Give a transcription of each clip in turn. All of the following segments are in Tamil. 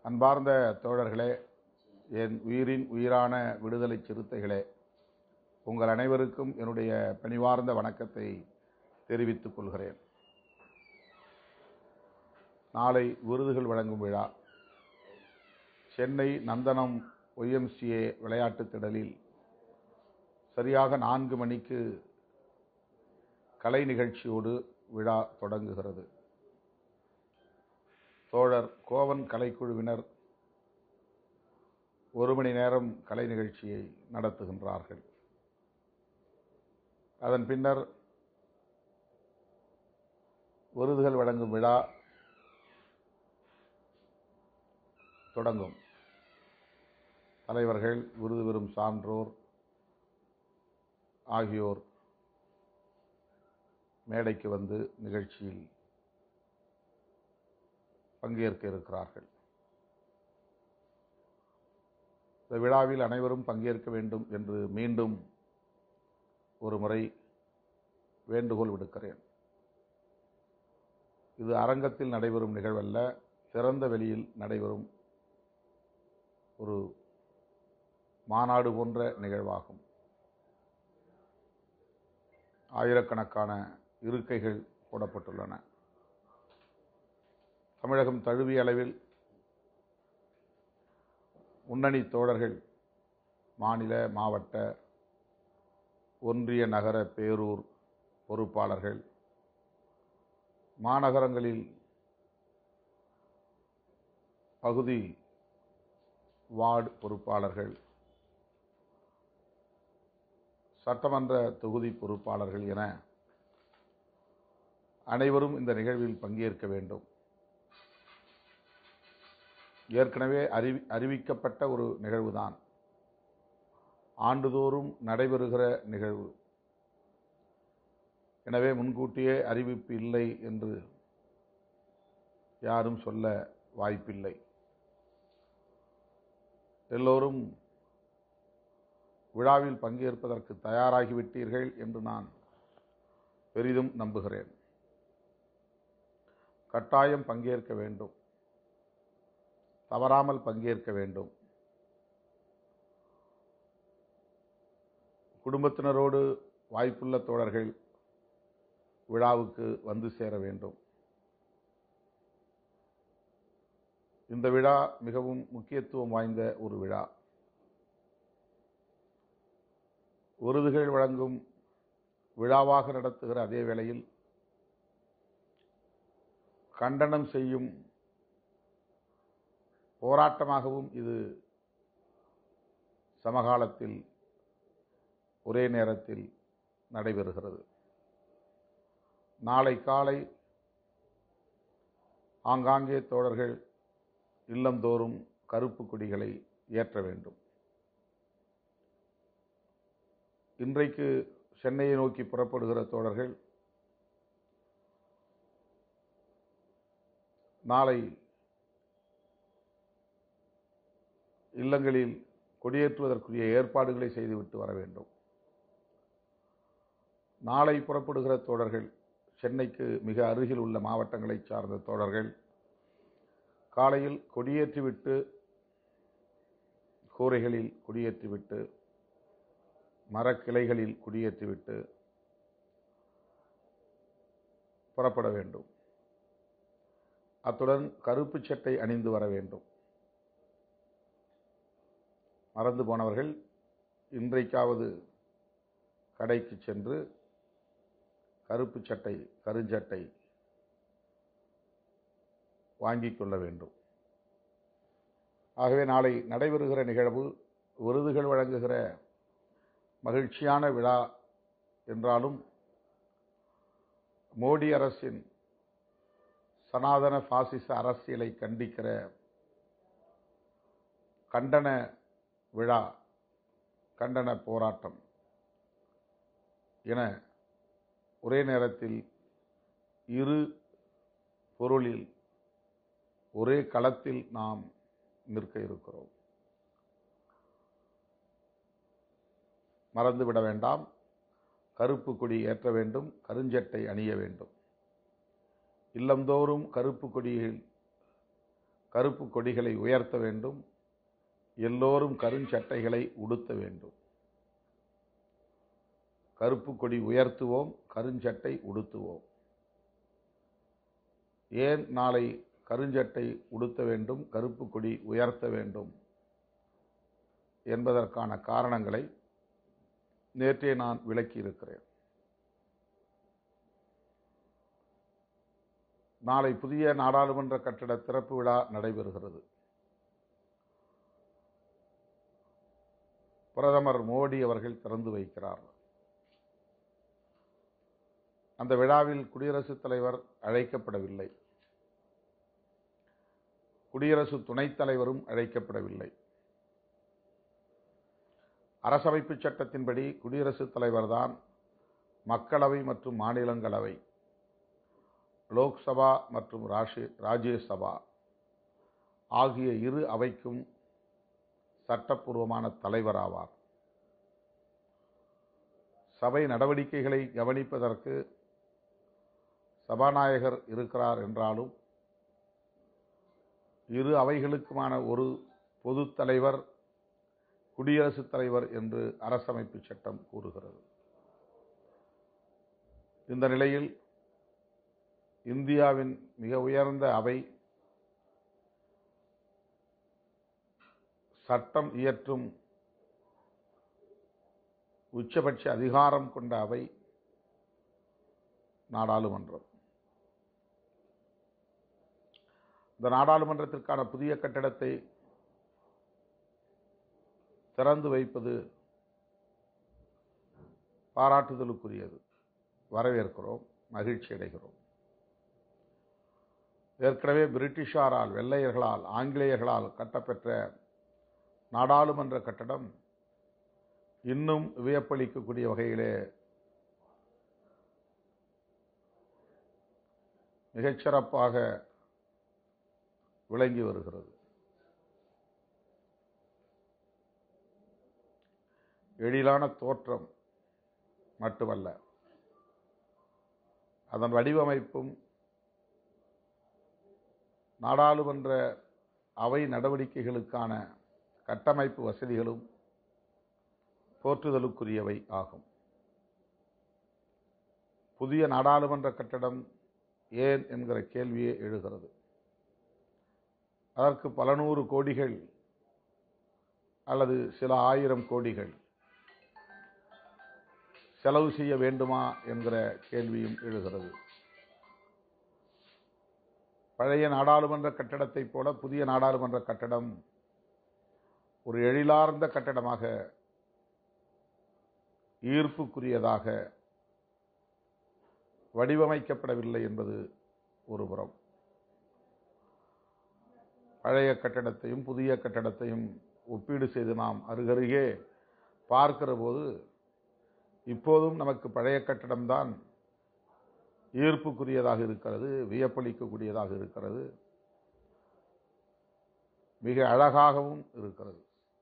அன்பார்ந்த தோழர்களே என் உயிரின் உயிரான விடுதலை சிறுத்தைகளே உங்கள் அனைவருக்கும் என்னுடைய பணிவார்ந்த வணக்கத்தை தெரிவித்துக் கொள்கிறேன் நாளை விருதுகள் வழங்கும் விழா சென்னை நந்தனம் ஒய்எம்சிஏ விளையாட்டுத் திடலில் சரியாக நான்கு மணிக்கு கலை நிகழ்ச்சியோடு விழா தொடங்குகிறது தோழர் கோவன் கலைக்குழுவினர் ஒரு மணி நேரம் கலை நிகழ்ச்சியை நடத்துகின்றார்கள் அதன் பின்னர் விருதுகள் வழங்கும் விழா தொடங்கும் தலைவர்கள் விருது பெறும் சான்றோர் ஆகியோர் மேடைக்கு வந்து நிகழ்ச்சியில் பங்கேற்க இருக்கிறார்கள் இந்த விழாவில் அனைவரும் பங்கேற்க வேண்டும் என்று மீண்டும் ஒரு முறை வேண்டுகோள் விடுக்கிறேன் இது அரங்கத்தில் நடைபெறும் நிகழ்வல்ல திறந்த வெளியில் நடைபெறும் ஒரு மாநாடு போன்ற நிகழ்வாகும் ஆயிரக்கணக்கான இருக்கைகள் போடப்பட்டுள்ளன தமிழகம் தழுவிய அளவில் முன்னணி தோழர்கள் மாநில மாவட்ட ஒன்றிய நகர பேரூர் பொறுப்பாளர்கள் மாநகரங்களில் பகுதி வார்டு பொறுப்பாளர்கள் சட்டமன்ற தொகுதி பொறுப்பாளர்கள் என அனைவரும் இந்த நிகழ்வில் பங்கேற்க வேண்டும் ஏற்கனவே அறிவி அறிவிக்கப்பட்ட ஒரு நிகழ்வுதான் ஆண்டுதோறும் நடைபெறுகிற நிகழ்வு எனவே முன்கூட்டியே அறிவிப்பு இல்லை என்று யாரும் சொல்ல வாய்ப்பில்லை எல்லோரும் விழாவில் பங்கேற்பதற்கு தயாராகிவிட்டீர்கள் என்று நான் பெரிதும் நம்புகிறேன் கட்டாயம் பங்கேற்க வேண்டும் தவறாமல் பங்கேற்க வேண்டும் குடும்பத்தினரோடு வாய்ப்புள்ள தோழர்கள் விழாவுக்கு வந்து சேர வேண்டும் இந்த விழா மிகவும் முக்கியத்துவம் வாய்ந்த ஒரு விழா விருதுகள் வழங்கும் விழாவாக நடத்துகிற அதே வேளையில் கண்டனம் செய்யும் போராட்டமாகவும் இது சமகாலத்தில் ஒரே நேரத்தில் நடைபெறுகிறது நாளை காலை ஆங்காங்கே தோழர்கள் இல்லந்தோறும் கருப்பு கொடிகளை ஏற்ற வேண்டும் இன்றைக்கு சென்னையை நோக்கி புறப்படுகிற தோழர்கள் நாளை இல்லங்களில் கொடியேற்றுவதற்குரிய ஏற்பாடுகளை செய்துவிட்டு வர வேண்டும் நாளை புறப்படுகிற தோழர்கள் சென்னைக்கு மிக அருகில் உள்ள மாவட்டங்களை சார்ந்த தோழர்கள் காலையில் கொடியேற்றிவிட்டு கூரைகளில் குடியேற்றிவிட்டு மரக்கிளைகளில் குடியேற்றிவிட்டு புறப்பட வேண்டும் அத்துடன் கருப்பு சட்டை அணிந்து வர வேண்டும் மறந்து போனவர்கள் இன்றைக்காவது கடைக்கு சென்று கருப்பு சட்டை கருஞ்சட்டை வாங்கிக் கொள்ள வேண்டும் ஆகவே நாளை நடைபெறுகிற நிகழ்வு விருதுகள் வழங்குகிற மகிழ்ச்சியான விழா என்றாலும் மோடி அரசின் சனாதன பாசிச அரசியலை கண்டிக்கிற கண்டன விழா கண்டன போராட்டம் என ஒரே நேரத்தில் இரு பொருளில் ஒரே களத்தில் நாம் நிற்க இருக்கிறோம் மறந்துவிட வேண்டாம் கருப்பு கொடி ஏற்ற வேண்டும் கருஞ்சட்டை அணிய வேண்டும் இல்லந்தோறும் கருப்பு கொடியில் கருப்பு கொடிகளை உயர்த்த வேண்டும் எல்லோரும் கருஞ்சட்டைகளை உடுத்த வேண்டும் கருப்பு கொடி உயர்த்துவோம் கருஞ்சட்டை உடுத்துவோம் ஏன் நாளை கருஞ்சட்டை உடுத்த வேண்டும் கருப்பு கொடி உயர்த்த வேண்டும் என்பதற்கான காரணங்களை நேற்றே நான் விளக்கியிருக்கிறேன் நாளை புதிய நாடாளுமன்ற கட்டட திறப்பு விழா நடைபெறுகிறது பிரதமர் மோடி அவர்கள் திறந்து வைக்கிறார் அந்த விழாவில் குடியரசுத் தலைவர் அழைக்கப்படவில்லை குடியரசு துணைத் தலைவரும் அழைக்கப்படவில்லை அரசமைப்பு சட்டத்தின்படி குடியரசுத் தலைவர்தான் மக்களவை மற்றும் மாநிலங்களவை லோக்சபா மற்றும் ராஷி ராஜ்யசபா ஆகிய இரு அவைக்கும் சட்டப்பூர்வமான தலைவராவார் சபை நடவடிக்கைகளை கவனிப்பதற்கு சபாநாயகர் இருக்கிறார் என்றாலும் இரு அவைகளுக்குமான ஒரு பொது தலைவர் குடியரசுத் தலைவர் என்று அரசமைப்பு சட்டம் கூறுகிறது இந்த நிலையில் இந்தியாவின் மிக உயர்ந்த அவை சட்டம் இயற்றும் உச்சபட்ச அதிகாரம் கொண்ட அவை நாடாளுமன்றம் இந்த நாடாளுமன்றத்திற்கான புதிய கட்டடத்தை திறந்து வைப்பது பாராட்டுதலுக்குரியது வரவேற்கிறோம் மகிழ்ச்சி அடைகிறோம் ஏற்கனவே பிரிட்டிஷாரால் வெள்ளையர்களால் ஆங்கிலேயர்களால் கட்டப்பெற்ற நாடாளுமன்ற கட்டடம் இன்னும் வியப்பளிக்கக்கூடிய வகையிலே மிகச்சிறப்பாக விளங்கி வருகிறது எழிலான தோற்றம் மட்டுமல்ல அதன் வடிவமைப்பும் நாடாளுமன்ற அவை நடவடிக்கைகளுக்கான கட்டமைப்பு வசதிகளும் போற்றுதலுக்குரியவை ஆகும் புதிய நாடாளுமன்ற கட்டடம் ஏன் என்கிற கேள்வியே எழுகிறது அதற்கு பல நூறு கோடிகள் அல்லது சில ஆயிரம் கோடிகள் செலவு செய்ய வேண்டுமா என்கிற கேள்வியும் எழுகிறது பழைய நாடாளுமன்ற கட்டடத்தைப் போல புதிய நாடாளுமன்ற கட்டடம் ஒரு எழிலார்ந்த கட்டடமாக ஈர்ப்புக்குரியதாக வடிவமைக்கப்படவில்லை என்பது ஒரு புறம் பழைய கட்டடத்தையும் புதிய கட்டடத்தையும் ஒப்பீடு செய்து நாம் அருகருகே பார்க்கிற போது இப்போதும் நமக்கு பழைய கட்டடம்தான் ஈர்ப்புக்குரியதாக இருக்கிறது வியப்பளிக்கக்கூடியதாக இருக்கிறது மிக அழகாகவும் இருக்கிறது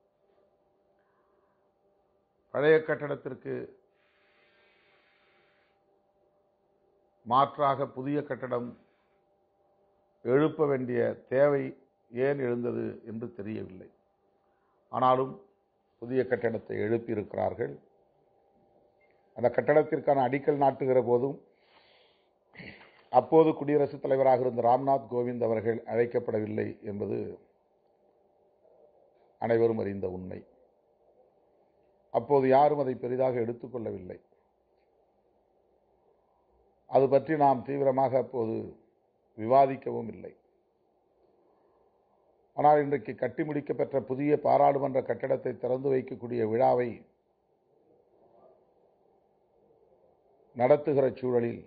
பழைய கட்டடத்திற்கு மாற்றாக புதிய கட்டடம் எழுப்ப வேண்டிய தேவை ஏன் எழுந்தது என்று தெரியவில்லை ஆனாலும் புதிய கட்டடத்தை எழுப்பியிருக்கிறார்கள் அந்த கட்டடத்திற்கான அடிக்கல் நாட்டுகிற போதும் அப்போது குடியரசுத் தலைவராக இருந்த ராம்நாத் கோவிந்த் அவர்கள் அழைக்கப்படவில்லை என்பது அனைவரும் அறிந்த உண்மை அப்போது யாரும் அதை பெரிதாக எடுத்துக்கொள்ளவில்லை அது பற்றி நாம் தீவிரமாக அப்போது விவாதிக்கவும் இல்லை ஆனால் இன்றைக்கு கட்டி முடிக்கப்பெற்ற புதிய பாராளுமன்ற கட்டடத்தை திறந்து வைக்கக்கூடிய விழாவை நடத்துகிற சூழலில்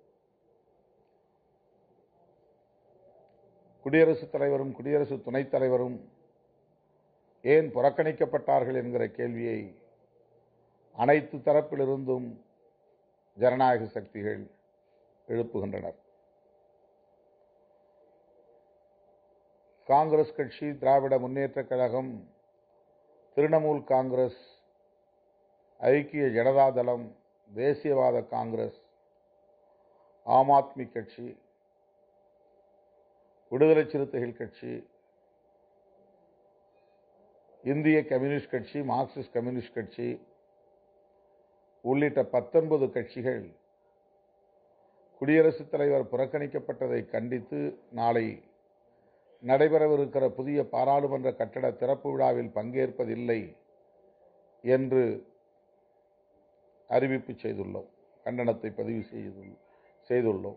குடியரசுத் தலைவரும் குடியரசு துணைத் தலைவரும் ஏன் புறக்கணிக்கப்பட்டார்கள் என்கிற கேள்வியை அனைத்து தரப்பிலிருந்தும் ஜனநாயக சக்திகள் எழுப்புகின்றனர் காங்கிரஸ் கட்சி திராவிட முன்னேற்றக் கழகம் திரிணாமுல் காங்கிரஸ் ஐக்கிய ஜனதாதளம் தேசியவாத காங்கிரஸ் ஆம் ஆத்மி கட்சி விடுதலை சிறுத்தைகள் கட்சி இந்திய கம்யூனிஸ்ட் கட்சி மார்க்சிஸ்ட் கம்யூனிஸ்ட் கட்சி உள்ளிட்ட பத்தொன்பது கட்சிகள் குடியரசுத் தலைவர் புறக்கணிக்கப்பட்டதை கண்டித்து நாளை நடைபெறவிருக்கிற புதிய பாராளுமன்ற கட்டட திறப்பு விழாவில் பங்கேற்பதில்லை என்று அறிவிப்பு செய்துள்ளோம் கண்டனத்தை பதிவு செய்துள்ள செய்துள்ளோம்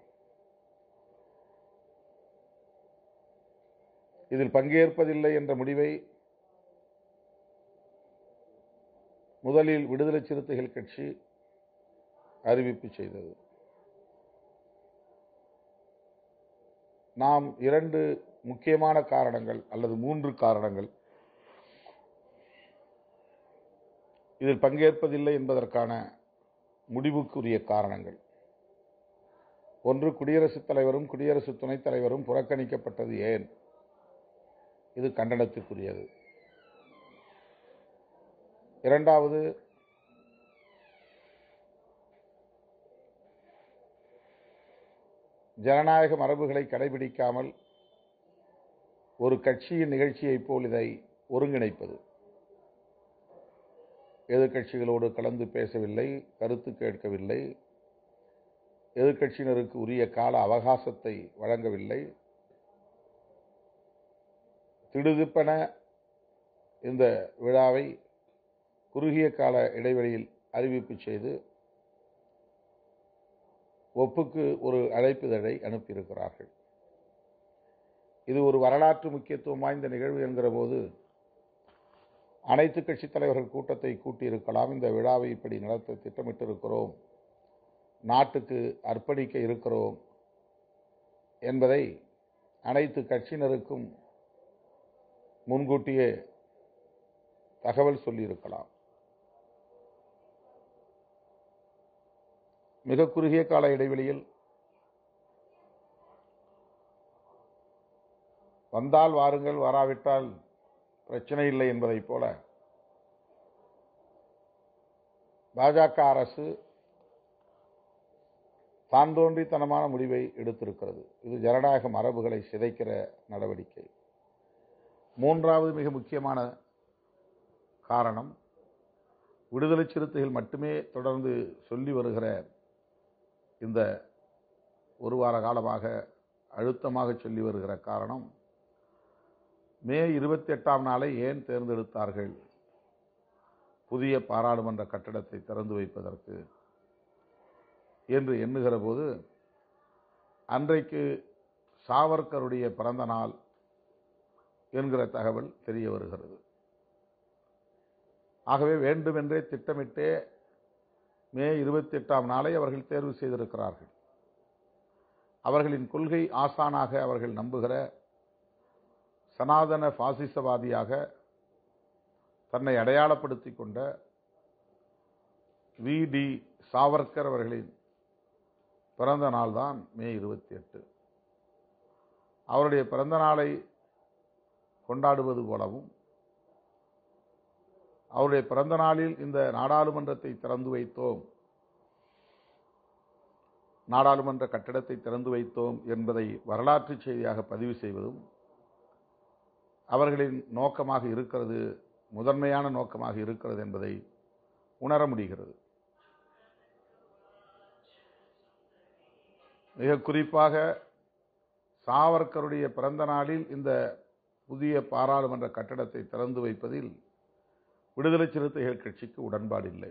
இதில் பங்கேற்பதில்லை என்ற முடிவை முதலில் விடுதலை சிறுத்தைகள் கட்சி அறிவிப்பு செய்தது நாம் இரண்டு முக்கியமான காரணங்கள் அல்லது மூன்று காரணங்கள் இதில் பங்கேற்பதில்லை என்பதற்கான முடிவுக்குரிய காரணங்கள் ஒன்று குடியரசுத் தலைவரும் குடியரசு துணைத் தலைவரும் புறக்கணிக்கப்பட்டது ஏன் இது கண்டனத்திற்குரியது இரண்டாவது ஜனநாயக மரபுகளை கடைபிடிக்காமல் ஒரு கட்சியின் நிகழ்ச்சியைப் போல் இதை ஒருங்கிணைப்பது எதிர்கட்சிகளோடு கலந்து பேசவில்லை கருத்து கேட்கவில்லை எதிர்கட்சியினருக்கு உரிய கால அவகாசத்தை வழங்கவில்லை திடுதிப்பென இந்த விழாவை குறுகிய கால இடைவெளியில் அறிவிப்பு செய்து ஒப்புக்கு ஒரு அழைப்புதழை அனுப்பியிருக்கிறார்கள் இது ஒரு வரலாற்று முக்கியத்துவம் வாய்ந்த நிகழ்வு என்கிற போது அனைத்து கட்சி தலைவர்கள் கூட்டத்தை கூட்டியிருக்கலாம் இந்த விழாவை இப்படி நடத்த திட்டமிட்டிருக்கிறோம் நாட்டுக்கு அர்ப்பணிக்க இருக்கிறோம் என்பதை அனைத்து கட்சியினருக்கும் முன்கூட்டியே தகவல் சொல்லியிருக்கலாம் மிக குறுகிய கால இடைவெளியில் வந்தால் வாருங்கள் வராவிட்டால் பிரச்சனை இல்லை என்பதைப் போல பாஜக அரசு தான் தோன்றித்தனமான முடிவை எடுத்திருக்கிறது இது ஜனநாயக மரபுகளை சிதைக்கிற நடவடிக்கை மூன்றாவது மிக முக்கியமான காரணம் விடுதலை சிறுத்தைகள் மட்டுமே தொடர்ந்து சொல்லி வருகிற இந்த ஒரு வார காலமாக அழுத்தமாக சொல்லி வருகிற காரணம் மே இருபத்தி எட்டாம் நாளை ஏன் தேர்ந்தெடுத்தார்கள் புதிய பாராளுமன்ற கட்டடத்தை திறந்து வைப்பதற்கு என்று எண்ணுகிற போது அன்றைக்கு சாவர்கருடைய பிறந்த நாள் என்கிற தகவல் தெரிய வருகிறது ஆகவே வேண்டுமென்றே திட்டமிட்டே மே இருபத்தி எட்டாம் நாளை அவர்கள் தேர்வு செய்திருக்கிறார்கள் அவர்களின் கொள்கை ஆசானாக அவர்கள் நம்புகிற சனாதன பாசிசவாதியாக தன்னை அடையாளப்படுத்தி கொண்ட வி டி சாவர்கர் அவர்களின் பிறந்த நாள் தான் மே இருபத்தி எட்டு அவருடைய பிறந்த நாளை கொண்டாடுவது போலவும் அவருடைய பிறந்த நாளில் இந்த நாடாளுமன்றத்தை திறந்து வைத்தோம் நாடாளுமன்ற கட்டடத்தை திறந்து வைத்தோம் என்பதை வரலாற்று செய்தியாக பதிவு செய்வதும் அவர்களின் நோக்கமாக இருக்கிறது முதன்மையான நோக்கமாக இருக்கிறது என்பதை உணர முடிகிறது மிக குறிப்பாக சாவர்கருடைய பிறந்த நாளில் இந்த புதிய பாராளுமன்ற கட்டடத்தை திறந்து வைப்பதில் விடுதலை சிறுத்தைகள் கட்சிக்கு உடன்பாடு இல்லை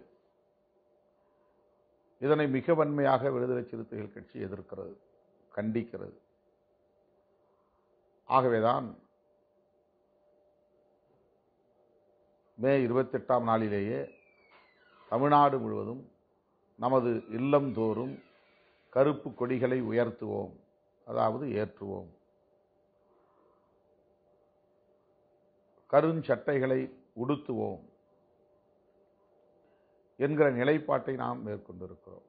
இதனை மிக வன்மையாக விடுதலை சிறுத்தைகள் கட்சி எதிர்க்கிறது கண்டிக்கிறது ஆகவேதான் மே இருபத்தெட்டாம் நாளிலேயே தமிழ்நாடு முழுவதும் நமது இல்லம் தோறும் கருப்பு கொடிகளை உயர்த்துவோம் அதாவது ஏற்றுவோம் கருஞ்சட்டைகளை உடுத்துவோம் என்கிற நிலைப்பாட்டை நாம் மேற்கொண்டிருக்கிறோம்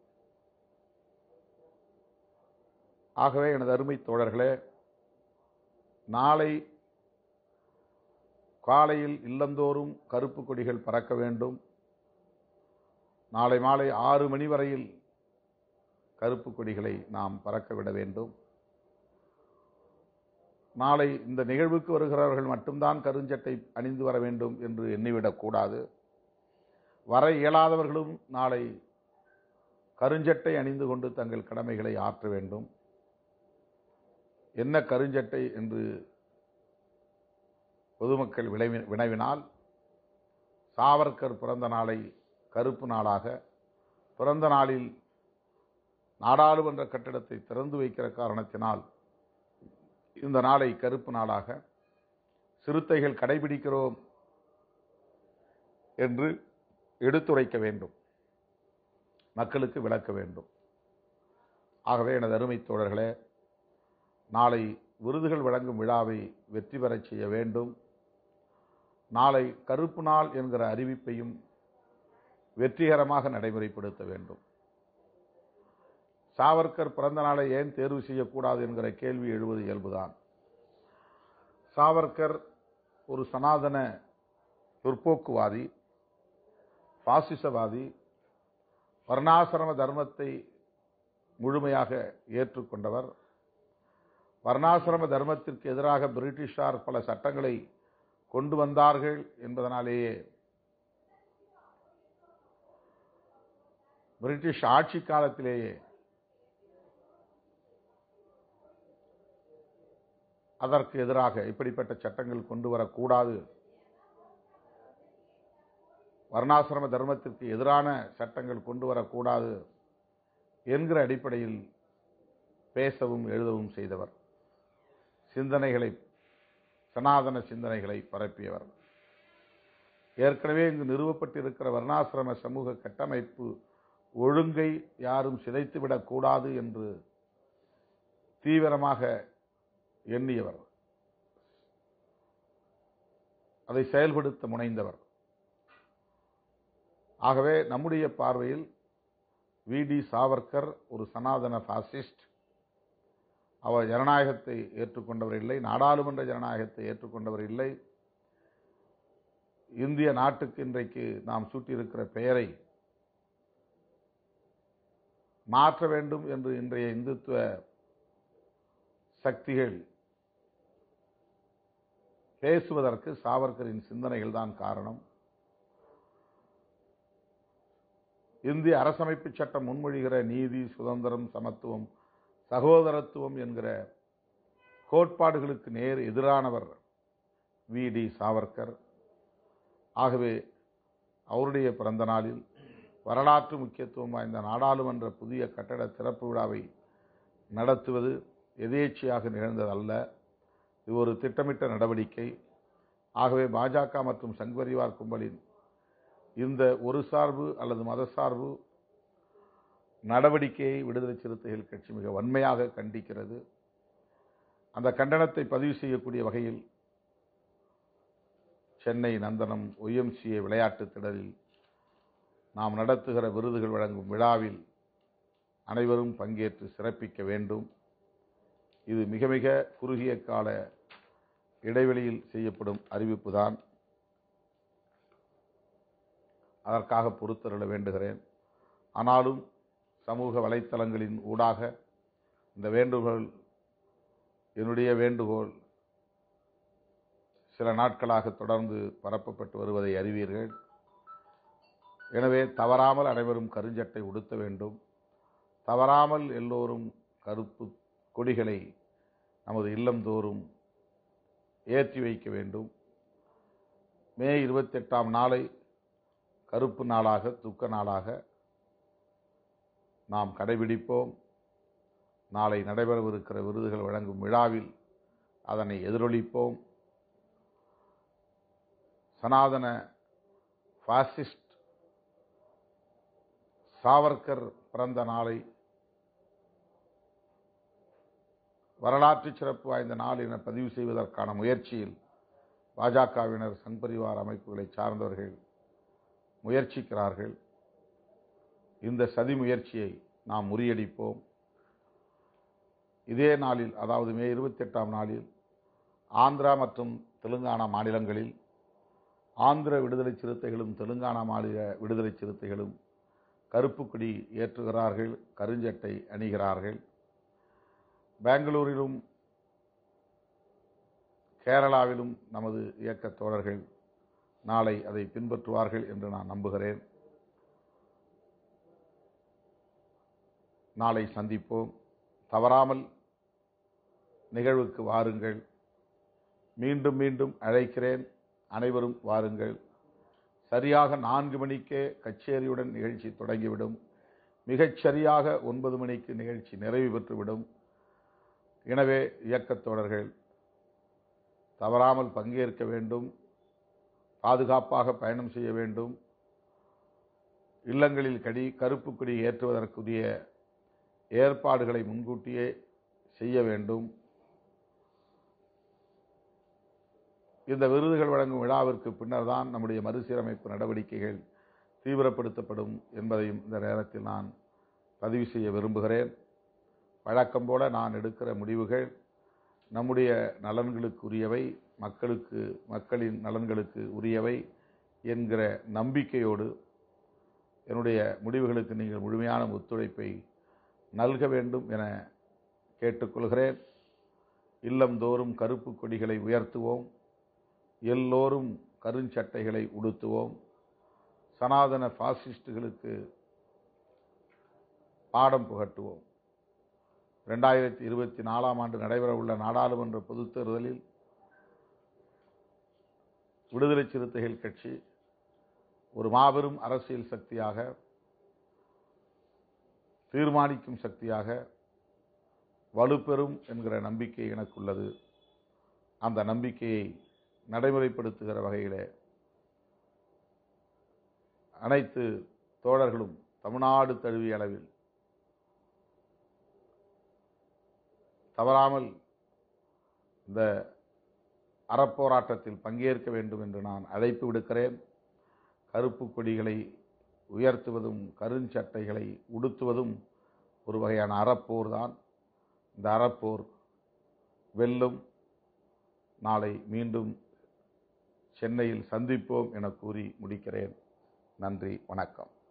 ஆகவே எனது அருமை தோழர்களே நாளை காலையில் இல்லந்தோறும் கருப்பு கொடிகள் பறக்க வேண்டும் நாளை மாலை ஆறு மணி வரையில் கருப்பு கொடிகளை நாம் பறக்க விட வேண்டும் நாளை இந்த நிகழ்வுக்கு வருகிறவர்கள் மட்டும்தான் கருஞ்சட்டை அணிந்து வர வேண்டும் என்று எண்ணிவிடக்கூடாது வர இயலாதவர்களும் நாளை கருஞ்சட்டை அணிந்து கொண்டு தங்கள் கடமைகளை ஆற்ற வேண்டும் என்ன கருஞ்சட்டை என்று பொதுமக்கள் விளைவி வினவினால் சாவர்கர் பிறந்த நாளை கருப்பு நாளாக பிறந்த நாளில் நாடாளுமன்ற கட்டிடத்தை திறந்து வைக்கிற காரணத்தினால் இந்த நாளை கருப்பு நாளாக சிறுத்தைகள் கடைபிடிக்கிறோம் என்று எடுத்துரைக்க வேண்டும் மக்களுக்கு விளக்க வேண்டும் ஆகவே எனது அருமை தோழர்களே நாளை விருதுகள் வழங்கும் விழாவை வெற்றி பெறச் செய்ய வேண்டும் நாளை கருப்பு நாள் என்கிற அறிவிப்பையும் வெற்றிகரமாக நடைமுறைப்படுத்த வேண்டும் சாவர்கர் பிறந்த நாளை ஏன் தேர்வு செய்யக்கூடாது என்கிற கேள்வி எழுவது இயல்புதான் சாவர்கர் ஒரு சனாதன பிற்போக்குவாதி பாசிசவாதி வர்ணாசிரம தர்மத்தை முழுமையாக ஏற்றுக்கொண்டவர் வர்ணாசிரம தர்மத்திற்கு எதிராக பிரிட்டிஷார் பல சட்டங்களை கொண்டு வந்தார்கள் என்பதனாலேயே பிரிட்டிஷ் ஆட்சி காலத்திலேயே அதற்கு எதிராக இப்படிப்பட்ட சட்டங்கள் கொண்டு வரக்கூடாது வர்ணாசிரம தர்மத்திற்கு எதிரான சட்டங்கள் கொண்டு வரக்கூடாது என்கிற அடிப்படையில் பேசவும் எழுதவும் செய்தவர் சிந்தனைகளை சனாதன சிந்தனைகளை பரப்பியவர் ஏற்கனவே இங்கு நிறுவப்பட்டிருக்கிற வர்ணாசிரம சமூக கட்டமைப்பு ஒழுங்கை யாரும் சிதைத்துவிடக்கூடாது என்று தீவிரமாக எண்ணியவர் அதை செயல்படுத்த முனைந்தவர் ஆகவே நம்முடைய பார்வையில் வி டி சாவர்கர் ஒரு சனாதன பாசிஸ்ட் அவர் ஜனநாயகத்தை ஏற்றுக்கொண்டவர் இல்லை நாடாளுமன்ற ஜனநாயகத்தை ஏற்றுக்கொண்டவர் இல்லை இந்திய நாட்டுக்கு இன்றைக்கு நாம் சூட்டியிருக்கிற பெயரை மாற்ற வேண்டும் என்று இன்றைய இந்துத்துவ சக்திகள் பேசுவதற்கு சாவர்கரின் சிந்தனைகள் தான் காரணம் இந்திய அரசமைப்பு சட்டம் முன்மொழிகிற நீதி சுதந்திரம் சமத்துவம் சகோதரத்துவம் என்கிற கோட்பாடுகளுக்கு நேர் எதிரானவர் வி டி சாவர்கர் ஆகவே அவருடைய பிறந்த நாளில் வரலாற்று முக்கியத்துவம் வாய்ந்த நாடாளுமன்ற புதிய கட்டட திறப்பு விழாவை நடத்துவது எதேச்சையாக நிகழ்ந்ததல்ல இது ஒரு திட்டமிட்ட நடவடிக்கை ஆகவே பாஜக மற்றும் சங்பரிவார் கும்பலின் இந்த ஒரு சார்பு அல்லது மதசார்பு நடவடிக்கையை விடுதலை சிறுத்தைகள் கட்சி மிக வன்மையாக கண்டிக்கிறது அந்த கண்டனத்தை பதிவு செய்யக்கூடிய வகையில் சென்னை நந்தனம் ஒய்எம்சிஏ விளையாட்டுத் திடலில் நாம் நடத்துகிற விருதுகள் வழங்கும் விழாவில் அனைவரும் பங்கேற்று சிறப்பிக்க வேண்டும் இது மிக மிக குறுகிய கால இடைவெளியில் செய்யப்படும் அறிவிப்பு தான் அதற்காக பொறுத்தருள வேண்டுகிறேன் ஆனாலும் சமூக வலைத்தளங்களின் ஊடாக இந்த வேண்டுகோள் என்னுடைய வேண்டுகோள் சில நாட்களாக தொடர்ந்து பரப்பப்பட்டு வருவதை அறிவீர்கள் எனவே தவறாமல் அனைவரும் கருஞ்சட்டை உடுத்த வேண்டும் தவறாமல் எல்லோரும் கருப்பு கொடிகளை நமது இல்லந்தோறும் ஏற்றி வைக்க வேண்டும் மே இருபத்தெட்டாம் நாளை கருப்பு நாளாக துக்க நாளாக நாம் கடைபிடிப்போம் நாளை நடைபெறவிருக்கிற விருதுகள் வழங்கும் விழாவில் அதனை எதிரொலிப்போம் சனாதன பாசிஸ்ட் சாவர்கர் பிறந்த நாளை வரலாற்று சிறப்பு வாய்ந்த நாள் என பதிவு செய்வதற்கான முயற்சியில் பாஜகவினர் சங்பரிவார் அமைப்புகளை சார்ந்தவர்கள் முயற்சிக்கிறார்கள் இந்த சதி முயற்சியை நாம் முறியடிப்போம் இதே நாளில் அதாவது மே இருபத்தெட்டாம் நாளில் ஆந்திரா மற்றும் தெலுங்கானா மாநிலங்களில் ஆந்திர விடுதலை சிறுத்தைகளும் தெலுங்கானா மாநில விடுதலை சிறுத்தைகளும் கருப்பு கொடி ஏற்றுகிறார்கள் கருஞ்சட்டை அணிகிறார்கள் பெங்களூரிலும் கேரளாவிலும் நமது இயக்கத் தோழர்கள் நாளை அதை பின்பற்றுவார்கள் என்று நான் நம்புகிறேன் நாளை சந்திப்போம் தவறாமல் நிகழ்வுக்கு வாருங்கள் மீண்டும் மீண்டும் அழைக்கிறேன் அனைவரும் வாருங்கள் சரியாக நான்கு மணிக்கே கச்சேரியுடன் நிகழ்ச்சி தொடங்கிவிடும் மிகச் சரியாக ஒன்பது மணிக்கு நிகழ்ச்சி நிறைவு பெற்றுவிடும் எனவே இயக்கத் தோழர்கள் தவறாமல் பங்கேற்க வேண்டும் பாதுகாப்பாக பயணம் செய்ய வேண்டும் இல்லங்களில் கடி கருப்பு கொடி ஏற்றுவதற்குரிய ஏற்பாடுகளை முன்கூட்டியே செய்ய வேண்டும் இந்த விருதுகள் வழங்கும் விழாவிற்கு பின்னர் தான் நம்முடைய மறுசீரமைப்பு நடவடிக்கைகள் தீவிரப்படுத்தப்படும் என்பதையும் இந்த நேரத்தில் நான் பதிவு செய்ய விரும்புகிறேன் வழக்கம் போல நான் எடுக்கிற முடிவுகள் நம்முடைய நலன்களுக்கு உரியவை மக்களுக்கு மக்களின் நலன்களுக்கு உரியவை என்கிற நம்பிக்கையோடு என்னுடைய முடிவுகளுக்கு நீங்கள் முழுமையான ஒத்துழைப்பை நல்க வேண்டும் என கேட்டுக்கொள்கிறேன் இல்லந்தோறும் கருப்பு கொடிகளை உயர்த்துவோம் எல்லோரும் கருஞ்சட்டைகளை உடுத்துவோம் சனாதன பாசிஸ்டுகளுக்கு பாடம் புகட்டுவோம் ரெண்டாயிரத்தி இருபத்தி நாலாம் ஆண்டு நடைபெறவுள்ள நாடாளுமன்ற பொதுத் தேர்தலில் விடுதலை சிறுத்தைகள் கட்சி ஒரு மாபெரும் அரசியல் சக்தியாக தீர்மானிக்கும் சக்தியாக வலுப்பெறும் என்கிற நம்பிக்கை எனக்குள்ளது அந்த நம்பிக்கையை நடைமுறைப்படுத்துகிற வகையிலே அனைத்து தோழர்களும் தமிழ்நாடு தழுவிய அளவில் தவறாமல் இந்த அறப்போராட்டத்தில் பங்கேற்க வேண்டும் என்று நான் அழைப்பு விடுக்கிறேன் கருப்பு கொடிகளை உயர்த்துவதும் கருஞ்சட்டைகளை உடுத்துவதும் ஒரு வகையான அறப்போர் தான் இந்த அறப்போர் வெல்லும் நாளை மீண்டும் சென்னையில் சந்திப்போம் என கூறி முடிக்கிறேன் நன்றி வணக்கம்